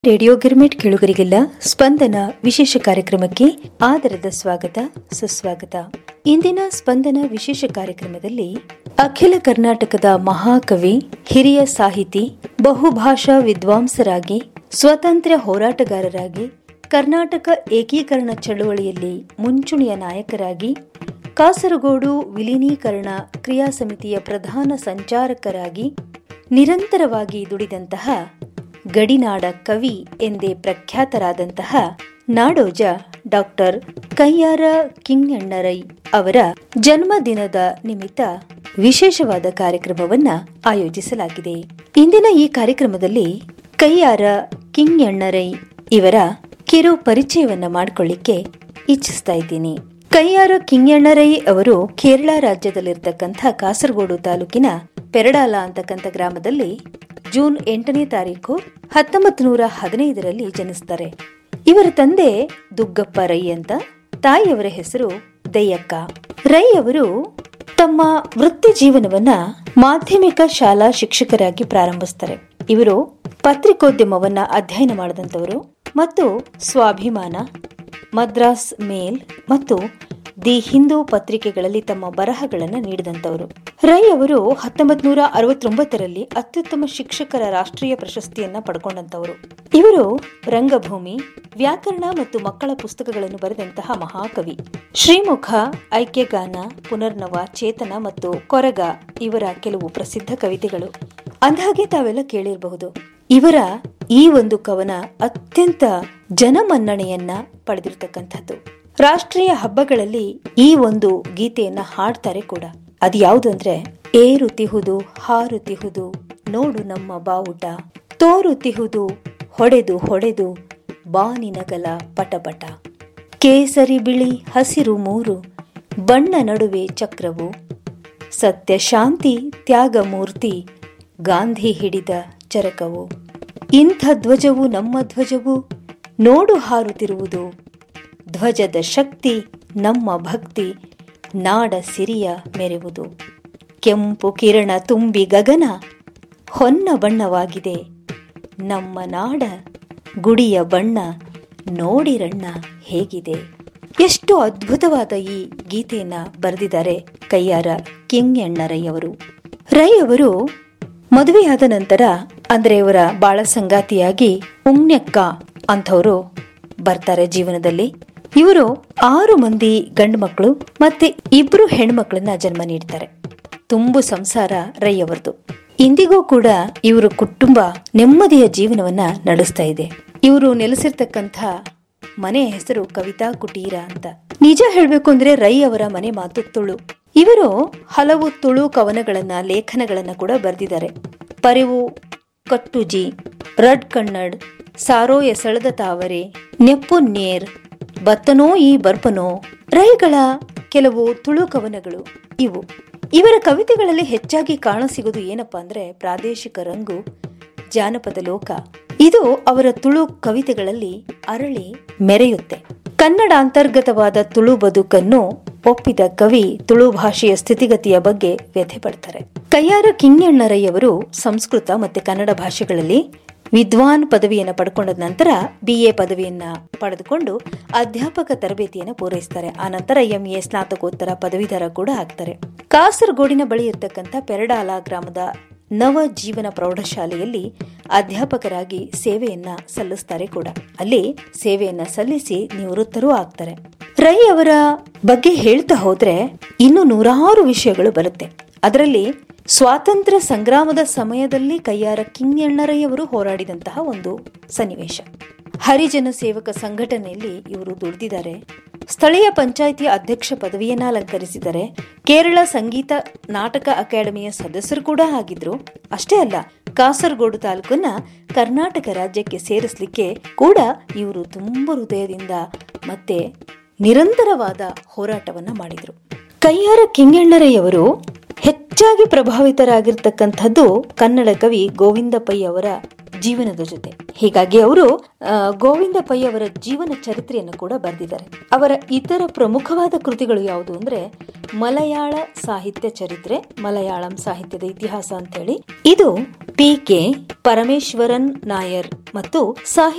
radio girmit ಕೇಳುಗರಿಗೆಲ್ಲ ಸ್ಪಂದನ ವಿಶೇಷ ಕಾರ್ಯಕ್ರಮಕ್ಕೆ ಆದರದ ಸ್ವಾಗತ ಸುಸ್ವಾಗತ ಇಂದಿನ ಸ್ಪಂದನ ವಿಶೇಷ ಕಾರ್ಯಕ್ರಮದಲ್ಲಿ ಅಖಿಲ ಕರ್ನಾಟಕದ ಮಹಾಕವಿ ಹಿರಿಯ ಸಾಹಿತಿ ಬಹುಭಾಷಾ ವಿದ್ವಾಂಸರಾಗಿ ಸ್ವತಂತ್ರ ಹೋರಾಟಗಾರರಾಗಿ ಕರ್ನಾಟಕ ಏಕೀಕರಣ ಚಳವಳಿಯಲ್ಲಿ ಮುಂಚೂಣಿಯ ನಾಯಕರಾಗಿ ಕಾಸರಗೋಡು ವಿಲೀನೀಕರಣ ಕ್ರಿಯಾ ಸಮಿತಿಯ ಪ್ರಧಾನ ಸಂಚಾರಕರಾಗಿ ನಿರಂತರವಾಗಿ ದುಡಿದಂತಹ ಗಡಿನಾಡ ಕವಿ ಎಂದೇ ಪ್ರಖ್ಯಾತರಾದಂತಹ ನಾಡೋಜ ಡಾಕ್ಟರ್ ಕಯ್ಯಾರ ಕಿಂಗಣ್ಣರೈ ಅವರ ಜನ್ಮದಿನದ ನಿಮಿತ್ತ ವಿಶೇಷವಾದ ಕಾರ್ಯಕ್ರಮವನ್ನ ಆಯೋಜಿಸಲಾಗಿದೆ ಇಂದಿನ ಈ ಕಾರ್ಯಕ್ರಮದಲ್ಲಿ ಕಯ್ಯಾರ ಕಿಂಗಣ್ಣರೈ ಇವರ ಕಿರು ಪರಿಚಯವನ್ನ ಮಾಡಿಕೊಳ್ಳಿಕ್ಕೆ ಇಚ್ಛಿಸ್ತಾ ಇದ್ದೀನಿ ಕಯ್ಯಾರ ಕಿಂಗಣ್ಣರೈ ಅವರು ಕೇರಳ ರಾಜ್ಯದಲ್ಲಿರ್ತಕ್ಕಂಥ ಕಾಸರಗೋಡು ತಾಲೂಕಿನ ಪೆರಡಾಲ ಅಂತಕ್ಕಂಥ ಗ್ರಾಮದಲ್ಲಿ ಜೂನ್ ಎಂಟನೇ ತಾರೀಕು ಹತ್ತೊಂಬತ್ತು ನೂರ ಹದಿನೈದರಲ್ಲಿ ಜನಿಸ್ತಾರೆ ಇವರ ತಂದೆ ದುಗ್ಗಪ್ಪ ರೈ ಅಂತ ತಾಯಿಯವರ ಹೆಸರು ದಯ್ಯಕ್ಕ ರೈ ಅವರು ತಮ್ಮ ವೃತ್ತಿ ಜೀವನವನ್ನ ಮಾಧ್ಯಮಿಕ ಶಾಲಾ ಶಿಕ್ಷಕರಾಗಿ ಪ್ರಾರಂಭಿಸ್ತಾರೆ ಇವರು ಪತ್ರಿಕೋದ್ಯಮವನ್ನ ಅಧ್ಯಯನ ಮಾಡಿದಂಥವರು ಮತ್ತು ಸ್ವಾಭಿಮಾನ ಮದ್ರಾಸ್ ಮೇಲ್ ಮತ್ತು ದಿ ಹಿಂದೂ ಪತ್ರಿಕೆಗಳಲ್ಲಿ ತಮ್ಮ ಬರಹಗಳನ್ನು ನೀಡಿದಂತವರು ರೈ ಅವರು ಹತ್ತೊಂಬತ್ ನೂರ ಅರವತ್ತೊಂಬತ್ತರಲ್ಲಿ ಅತ್ಯುತ್ತಮ ಶಿಕ್ಷಕರ ರಾಷ್ಟ್ರೀಯ ಪ್ರಶಸ್ತಿಯನ್ನ ಪಡ್ಕೊಂಡಂತವರು ಇವರು ರಂಗಭೂಮಿ ವ್ಯಾಕರಣ ಮತ್ತು ಮಕ್ಕಳ ಪುಸ್ತಕಗಳನ್ನು ಬರೆದಂತಹ ಮಹಾಕವಿ ಶ್ರೀಮುಖ ಐಕ್ಯಗಾನ ಪುನರ್ನವ ಚೇತನ ಮತ್ತು ಕೊರಗ ಇವರ ಕೆಲವು ಪ್ರಸಿದ್ಧ ಕವಿತೆಗಳು ಅಂದಹಾಗೆ ತಾವೆಲ್ಲ ಕೇಳಿರಬಹುದು ಇವರ ಈ ಒಂದು ಕವನ ಅತ್ಯಂತ ಜನಮನ್ನಣೆಯನ್ನ ಪಡೆದಿರತಕ್ಕಂಥದ್ದು ರಾಷ್ಟ್ರೀಯ ಹಬ್ಬಗಳಲ್ಲಿ ಈ ಒಂದು ಗೀತೆಯನ್ನ ಹಾಡ್ತಾರೆ ಕೂಡ ಅದು ಯಾವುದು ಅಂದ್ರೆ ಏರುತಿಹುದು ಹಾರುತಿಹುದು ನೋಡು ನಮ್ಮ ಬಾವುಟ ತೋರುತಿಹುದು ಹೊಡೆದು ಹೊಡೆದು ಬಾನಿನಗಲ ಪಟಪಟ ಕೇಸರಿ ಬಿಳಿ ಹಸಿರು ಮೂರು ಬಣ್ಣ ನಡುವೆ ಚಕ್ರವು ಸತ್ಯ ಶಾಂತಿ ತ್ಯಾಗ ಮೂರ್ತಿ ಗಾಂಧಿ ಹಿಡಿದ ಚರಕವು ಇಂಥ ಧ್ವಜವು ನಮ್ಮ ಧ್ವಜವು ನೋಡು ಹಾರುತ್ತಿರುವುದು ಧ್ವಜದ ಶಕ್ತಿ ನಮ್ಮ ಭಕ್ತಿ ನಾಡ ಸಿರಿಯ ಮೆರೆವುದು ಕೆಂಪು ಕಿರಣ ತುಂಬಿ ಗಗನ ಹೊನ್ನ ಬಣ್ಣವಾಗಿದೆ ನಮ್ಮ ನಾಡ ಗುಡಿಯ ಬಣ್ಣ ನೋಡಿರಣ್ಣ ಹೇಗಿದೆ ಎಷ್ಟು ಅದ್ಭುತವಾದ ಈ ಗೀತೆಯನ್ನ ಬರೆದಿದ್ದಾರೆ ಕೈಯಾರ ಕಿಂಗ್ ರೈ ಅವರು ರೈ ಅವರು ಮದುವೆಯಾದ ನಂತರ ಅಂದ್ರೆ ಇವರ ಬಾಳ ಸಂಗಾತಿಯಾಗಿ ಉಮ್ನೆಕ್ಕ ಅಂಥವರು ಬರ್ತಾರೆ ಜೀವನದಲ್ಲಿ ಇವರು ಆರು ಮಂದಿ ಗಂಡು ಮಕ್ಕಳು ಮತ್ತೆ ಇಬ್ರು ಹೆಣ್ಮಕ್ಳನ್ನ ಜನ್ಮ ನೀಡ್ತಾರೆ ತುಂಬು ಸಂಸಾರ ರೈ ಅವರದು ಇಂದಿಗೂ ಕೂಡ ಇವರು ಕುಟುಂಬ ನೆಮ್ಮದಿಯ ಜೀವನವನ್ನ ನಡೆಸ್ತಾ ಇದೆ ಇವರು ನೆಲೆಸಿರ್ತಕ್ಕಂಥ ಮನೆ ಹೆಸರು ಕವಿತಾ ಕುಟೀರ ಅಂತ ನಿಜ ಹೇಳ್ಬೇಕು ಅಂದ್ರೆ ರೈ ಅವರ ಮನೆ ಮಾತು ತುಳು ಇವರು ಹಲವು ತುಳು ಕವನಗಳನ್ನ ಲೇಖನಗಳನ್ನ ಕೂಡ ಬರೆದಿದ್ದಾರೆ ಪರಿವು ಕಟ್ಟುಜಿ ರಡ್ ಕಣ್ಣಡ್ ಸಾರೋ ಎಸಳದ ತಾವರೆ ನೆಪ್ಪು ನೇರ್ ಬತ್ತನೋ ಈ ಬರ್ಪನೋ ರೈಗಳ ಕೆಲವು ತುಳು ಕವನಗಳು ಇವು ಇವರ ಕವಿತೆಗಳಲ್ಲಿ ಹೆಚ್ಚಾಗಿ ಕಾಣಸಿಗೋದು ಏನಪ್ಪಾ ಅಂದ್ರೆ ಪ್ರಾದೇಶಿಕ ರಂಗು ಜಾನಪದ ಲೋಕ ಇದು ಅವರ ತುಳು ಕವಿತೆಗಳಲ್ಲಿ ಅರಳಿ ಮೆರೆಯುತ್ತೆ ಕನ್ನಡ ಅಂತರ್ಗತವಾದ ತುಳು ಬದುಕನ್ನು ಒಪ್ಪಿದ ಕವಿ ತುಳು ಭಾಷೆಯ ಸ್ಥಿತಿಗತಿಯ ಬಗ್ಗೆ ವ್ಯಥೆ ಪಡ್ತಾರೆ ಕಯ್ಯಾರ ಕಿಂಗಣ್ಣರಯ್ಯವರು ಸಂಸ್ಕೃತ ಮತ್ತೆ ಕನ್ನಡ ಭಾಷೆಗಳಲ್ಲಿ ವಿದ್ವಾನ್ ಪದವಿಯನ್ನು ಪಡ್ಕೊಂಡ ನಂತರ ಬಿ ಎ ಪದವಿಯನ್ನ ಪಡೆದುಕೊಂಡು ಅಧ್ಯಾಪಕ ತರಬೇತಿಯನ್ನು ಪೂರೈಸ್ತಾರೆ ಆ ನಂತರ ಎಂ ಎ ಸ್ನಾತಕೋತ್ತರ ಪದವೀಧರ ಕೂಡ ಆಗ್ತಾರೆ ಕಾಸರಗೋಡಿನ ಬಳಿ ಇರತಕ್ಕಂಥ ಪೆರಡಾಲ ಗ್ರಾಮದ ನವ ಜೀವನ ಪ್ರೌಢಶಾಲೆಯಲ್ಲಿ ಅಧ್ಯಾಪಕರಾಗಿ ಸೇವೆಯನ್ನ ಸಲ್ಲಿಸ್ತಾರೆ ಕೂಡ ಅಲ್ಲಿ ಸೇವೆಯನ್ನ ಸಲ್ಲಿಸಿ ನಿವೃತ್ತರೂ ಆಗ್ತಾರೆ ರೈ ಅವರ ಬಗ್ಗೆ ಹೇಳ್ತಾ ಹೋದ್ರೆ ಇನ್ನು ನೂರಾರು ವಿಷಯಗಳು ಬರುತ್ತೆ ಅದರಲ್ಲಿ ಸ್ವಾತಂತ್ರ್ಯ ಸಂಗ್ರಾಮದ ಸಮಯದಲ್ಲಿ ಕೈಯಾರ ಕಿಂಗಣ್ಣರಯ್ಯವರು ಹೋರಾಡಿದಂತಹ ಒಂದು ಸನ್ನಿವೇಶ ಹರಿಜನ ಸೇವಕ ಸಂಘಟನೆಯಲ್ಲಿ ಇವರು ದುಡಿದಿದ್ದಾರೆ ಸ್ಥಳೀಯ ಪಂಚಾಯಿತಿಯ ಅಧ್ಯಕ್ಷ ಪದವಿಯನ್ನ ಅಲಂಕರಿಸಿದ್ದಾರೆ ಕೇರಳ ಸಂಗೀತ ನಾಟಕ ಅಕಾಡೆಮಿಯ ಸದಸ್ಯರು ಕೂಡ ಆಗಿದ್ರು ಅಷ್ಟೇ ಅಲ್ಲ ಕಾಸರಗೋಡು ತಾಲೂಕನ್ನ ಕರ್ನಾಟಕ ರಾಜ್ಯಕ್ಕೆ ಸೇರಿಸಲಿಕ್ಕೆ ಕೂಡ ಇವರು ತುಂಬ ಹೃದಯದಿಂದ ಮತ್ತೆ ನಿರಂತರವಾದ ಹೋರಾಟವನ್ನ ಮಾಡಿದ್ರು ಕೈಯಾರ ಕಿಂಗಣ್ಣರಯ್ಯವರು ಹೆಚ್ಚಾಗಿ ಪ್ರಭಾವಿತರಾಗಿರ್ತಕ್ಕಂಥದ್ದು ಕನ್ನಡ ಕವಿ ಗೋವಿಂದ ಪೈ ಅವರ ಜೀವನದ ಜೊತೆ ಹೀಗಾಗಿ ಅವರು ಆ, ಗೋವಿಂದ ಪೈ ಅವರ ಜೀವನ ಚರಿತ್ರೆಯನ್ನು ಕೂಡ ಬರೆದಿದ್ದಾರೆ ಅವರ ಇತರ ಪ್ರಮುಖವಾದ ಕೃತಿಗಳು ಯಾವುದು ಅಂದ್ರೆ ಮಲಯಾಳ ಸಾಹಿತ್ಯ ಚರಿತ್ರೆ ಮಲಯಾಳಂ ಸಾಹಿತ್ಯದ ಇತಿಹಾಸ ಅಂತ ಹೇಳಿ ಇದು ಪಿ ಕೆ ಪರಮೇಶ್ವರನ್ ನಾಯರ್ ಮತ್ತು ಸಾಹಿತ್ಯ